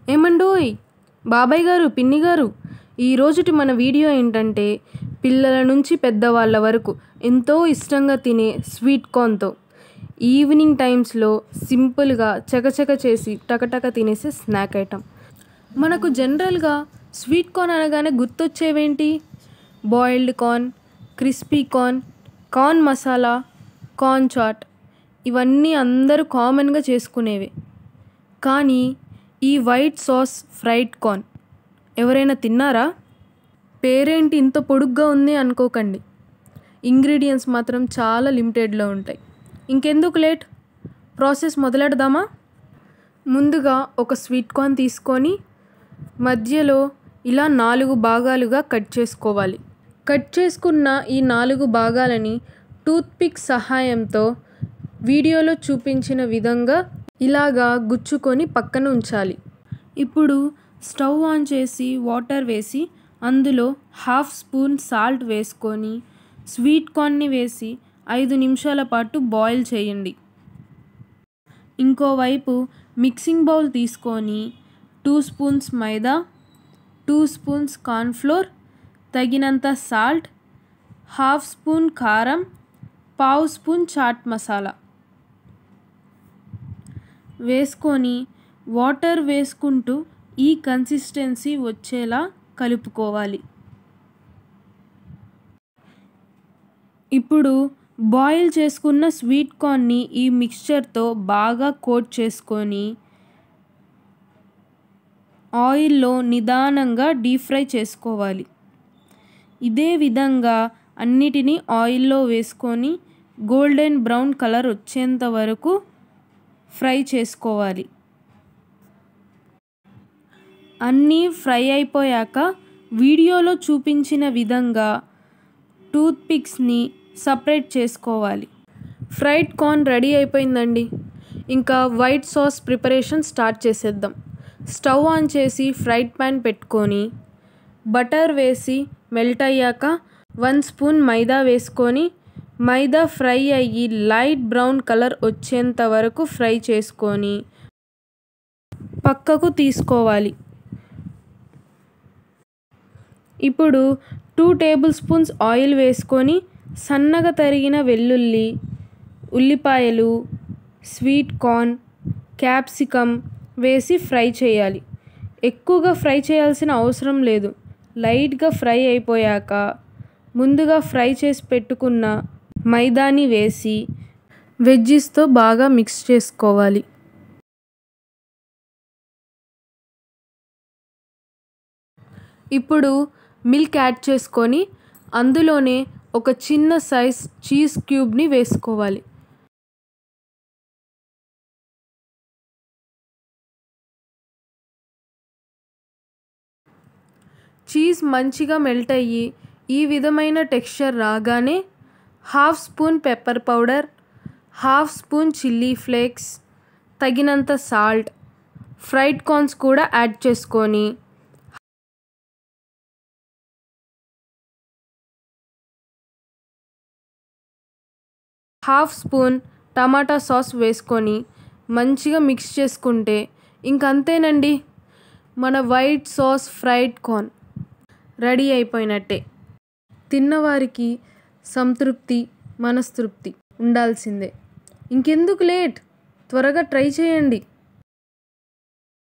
ఏమండోయ్ బాబాయ్ గారు పిన్ని గారు ఈరోజుటి మన వీడియో ఏంటంటే పిల్లల నుంచి పెద్దవాళ్ళ వరకు ఎంతో ఇష్టంగా తినే స్వీట్ కార్న్తో ఈవినింగ్ టైమ్స్లో సింపుల్గా చకచక చేసి టకటక తినేసే స్నాక్ ఐటమ్ మనకు జనరల్గా స్వీట్ కార్న్ అనగానే గుర్తొచ్చేవేంటి boiled corn crispy corn corn masala corn chaat ఇవన్నీ అందరూ కామన్గా చేసుకునేవే కానీ ఈ వైట్ సాస్ ఫ్రైడ్ కార్న్ ఎవరైనా తిన్నారా పేరేంటి ఇంత పొడుగ్గా ఉంది అనుకోకండి ఇంగ్రీడియంట్స్ మాత్రం చాలా లిమిటెడ్లో ఉంటాయి ఇంకెందుకు లేట్ ప్రాసెస్ మొదలెడదామా ముందుగా ఒక స్వీట్ కార్న్ తీసుకొని మధ్యలో ఇలా నాలుగు భాగాలుగా కట్ చేసుకోవాలి కట్ చేసుకున్న ఈ నాలుగు భాగాలని టూత్పిక్ సహాయంతో వీడియోలో చూపించిన విధంగా ఇలాగా గుచ్చుకొని పక్కన ఉంచాలి ఇప్పుడు స్టవ్ ఆన్ చేసి వాటర్ వేసి అందులో హాఫ్ స్పూన్ సాల్ట్ వేసుకొని స్వీట్ కార్న్ని వేసి ఐదు నిమిషాల పాటు బాయిల్ చేయండి ఇంకోవైపు మిక్సింగ్ బౌల్ తీసుకొని two spoons maida two spoons cornflour తగినంత సాల్ట్ హాఫ్ స్పూన్ కారం పావు స్పూన్ చాట్ మసాలా వేసుకొని వాటర్ వేసుకుంటూ ఈ కన్సిస్టెన్సీ వచ్చేలా కలుపుకోవాలి ఇప్పుడు బాయిల్ చేసుకున్న స్వీట్ కార్న్ని ఈ మిక్స్చర్తో బాగా కోట్ చేసుకొని ఆయిల్లో నిదానంగా డీప్ ఫ్రై చేసుకోవాలి ఇదే విధంగా అన్నిటినీ ఆయిల్లో వేసుకొని గోల్డెన్ బ్రౌన్ కలర్ వచ్చేంత వరకు ఫ్రై చేసుకోవాలి అన్నీ ఫ్రై అయిపోయాక వీడియోలో చూపించిన విధంగా టూత్పిక్స్ని సపరేట్ చేసుకోవాలి ఫ్రైడ్ కార్న్ రెడీ అయిపోయిందండి ఇంకా వైట్ సాస్ ప్రిపరేషన్ స్టార్ట్ చేసేద్దాం స్టవ్ ఆన్ చేసి ఫ్రైడ్ ప్యాన్ పెట్టుకొని బటర్ వేసి మెల్ట్ అయ్యాక వన్ స్పూన్ మైదా వేసుకొని మైదా ఫ్రై అయ్యి లైట్ బ్రౌన్ కలర్ వచ్చేంత వరకు ఫ్రై చేసుకొని పక్కకు తీసుకోవాలి ఇప్పుడు టూ టేబుల్ స్పూన్స్ ఆయిల్ వేసుకొని సన్నగా తరిగిన వెల్లుల్లి ఉల్లిపాయలు స్వీట్ కార్న్ క్యాప్సికమ్ వేసి ఫ్రై చేయాలి ఎక్కువగా ఫ్రై చేయాల్సిన అవసరం లేదు లైట్గా ఫ్రై అయిపోయాక ముందుగా ఫ్రై చేసి పెట్టుకున్న మైదాని వేసి వెజ్జీస్తో బాగా మిక్స్ చేసుకోవాలి ఇప్పుడు మిల్క్ యాడ్ చేసుకొని అందులోనే ఒక చిన్న సైజ్ చీజ్ క్యూబ్ని వేసుకోవాలి చీజ్ మంచిగా మెల్ట్ అయ్యి ఈ విధమైన టెక్స్చర్ రాగానే half spoon pepper powder half spoon chilli flakes తగినంత సాల్ట్ ఫ్రైడ్ కార్న్స్ కూడా యాడ్ చేసుకొని హాఫ్ స్పూన్ టమాటా సాస్ వేసుకొని మంచిగా మిక్స్ చేసుకుంటే ఇంకంతేనండి మన white sauce fried corn ready అయిపోయినట్టే తిన్నవారికి సంతృప్తి మనస్తృప్తి ఉండాల్సిందే ఇంకెందుకు లేట్ త్వరగా ట్రై చేయండి